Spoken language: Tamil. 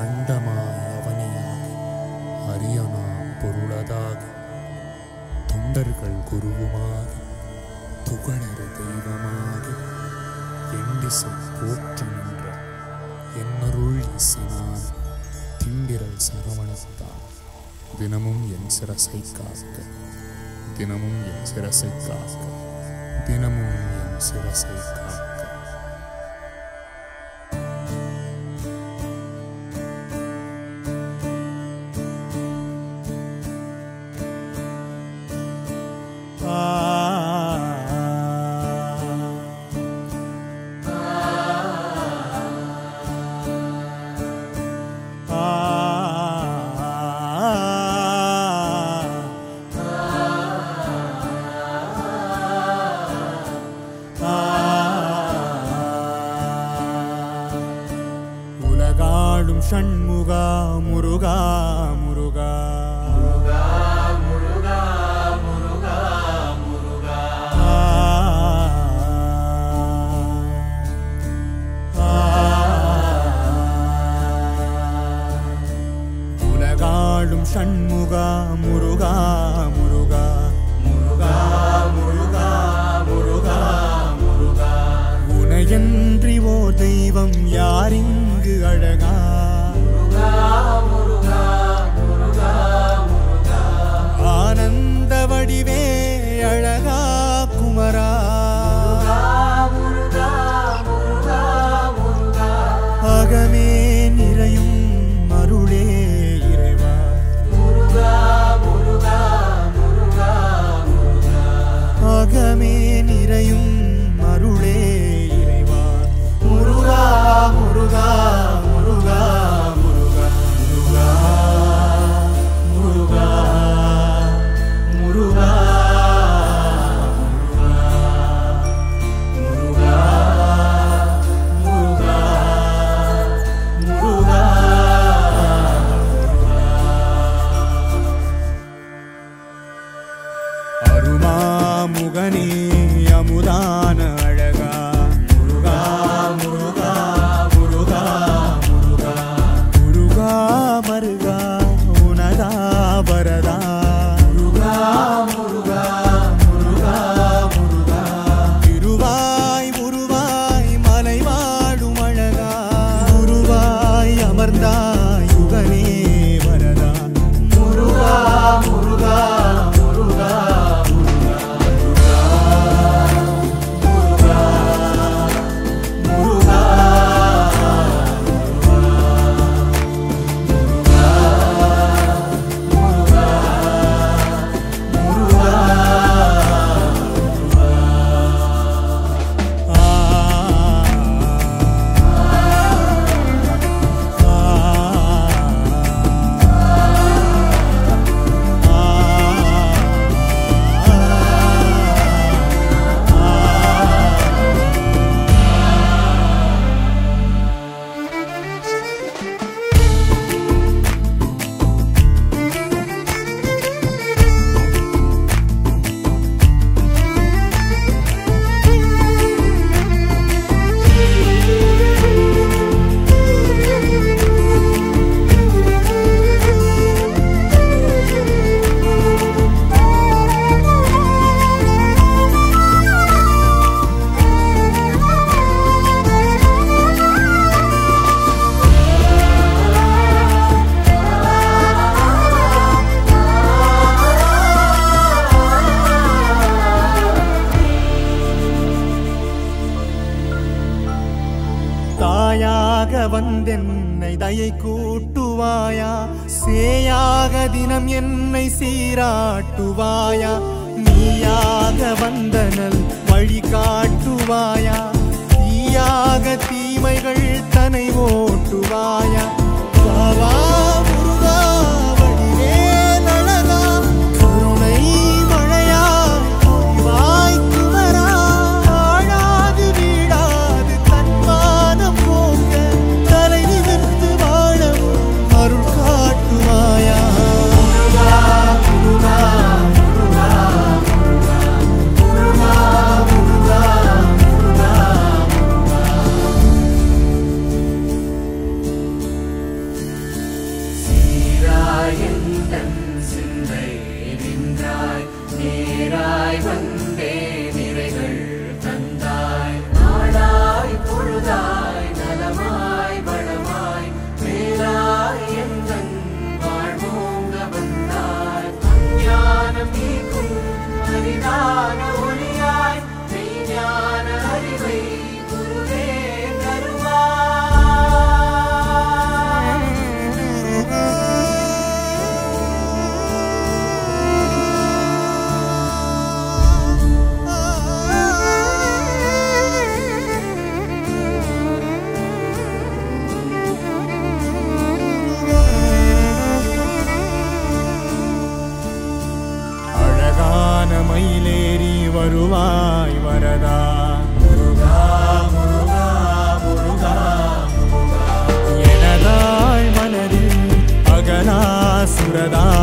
அண்டமாய் அவனியாகி அரியனா பொருளதாகி தொண்டர்கள் குருவுமாகி துகளறு தெய்வமாகி எண்டிசை போற்று நின்ற என்னருள் இசைனான திண்டிரல் சரவணத்தான் தினமும் என் சிரசை காக்க தினமும் என் சிரசை காக்க தினமும் என் சிரசை காக்க உலகாடும் ஷண்முகா முருகா முருகா உலகாடும் ஷண்முகா முருகா முருகா முருகா முருகா முருகா முருகா உனையன்றி ஓ தெய்வம் யாரிங்கு அழகா ஆனந்த வடிவே அழகா குமரா அகமே நிறையும் அருளே இறைவா அகமே நிறையும் அருளே இறைவா முருகா முருகா முருகா முருகா முருகா முருகா முருகா முருகா முருகா முருகா அருமாமுகனே அமுதான அழகா முருகா முருகா முருகா முருகா முருகா மருகா உனதா வரதா முருகா முருகா முருகா முருகா திருவாய் உருவாய் மலை வாழும் அழகா குருவாய் அமர்ந்தாய் யுகனே வரதா முருகா முருகா முருகா முருகா தாயாக வந்தென்னை தயை கூட்டுவாயா சேயாக தினம் என்னை சீராட்டுவாயா நீயாக வந்தனல் வழி காட்டுவாயா தீயாக தீமைகள் தனை ஓட்டுவாயா வாவா முருகா வடிவேல் அழகா கருணை மழையா வாய் குமரா ஆழாது வீழாது தன்மானம் போங்க தலை நிமிர்ந்து வாழவும் அருள் காட்டுவாயா முருகா முருகா முருகா முருகா முருகா வரதா முருகா முருகா முருகா எனதாய் மனதில் அகலா சுரதா